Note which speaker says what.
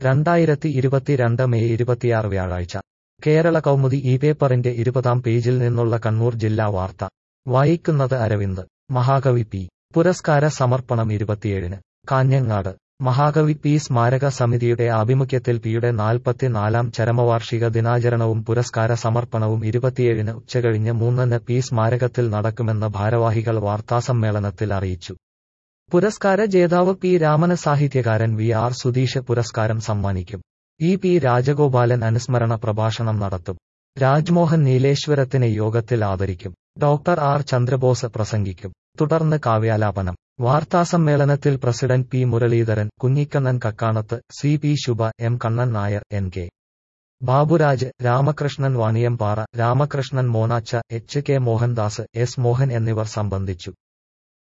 Speaker 1: രണ്ടായിരത്തി ഇരുപത്തിരണ്ട് മെയ് ഇരുപത്തിയാറ് വ്യാഴാഴ്ച കേരള കൗമുദി ഈ പേപ്പറിന്റെ ഇരുപതാം പേജിൽ നിന്നുള്ള കണ്ണൂർ ജില്ലാ വാർത്ത വായിക്കുന്നത് അരവിന്ദ് മഹാകവി പി പുരസ്കാര സമർപ്പണം ഇരുപത്തിയേഴിന് കാഞ്ഞങ്ങാട് മഹാകവി പി സ്മാരക സമിതിയുടെ ആഭിമുഖ്യത്തിൽ പിയുടെ നാൽപ്പത്തിനാലാം ചരമവാർഷിക ദിനാചരണവും പുരസ്കാര സമർപ്പണവും ഇരുപത്തിയേഴിന് ഉച്ചകഴിഞ്ഞ് മൂന്നിന് പി സ്മാരകത്തിൽ നടക്കുമെന്ന് ഭാരവാഹികൾ വാർത്താസമ്മേളനത്തിൽ അറിയിച്ചു പുരസ്കാര ജേതാവ് പി രാമന് സാഹിത്യകാരൻ വി ആർ സുധീഷ് പുരസ്കാരം സമ്മാനിക്കും ഇ പി രാജഗോപാലൻ അനുസ്മരണ പ്രഭാഷണം നടത്തും രാജ്മോഹൻ നീലേശ്വരത്തിനെ യോഗത്തിൽ ആദരിക്കും ഡോക്ടർ ആർ ചന്ദ്രബോസ് പ്രസംഗിക്കും തുടർന്ന് കാവ്യാലാപനം വാർത്താസമ്മേളനത്തിൽ president P Muraleedharan Kunhikannan Kakkanath C P Shubha M Kannan Nair N K Baburaj Ramakrishnan Vaniyampara Ramakrishnan Monacha H K Mohandas S Mohan എന്നിവർ സംബന്ധിച്ചു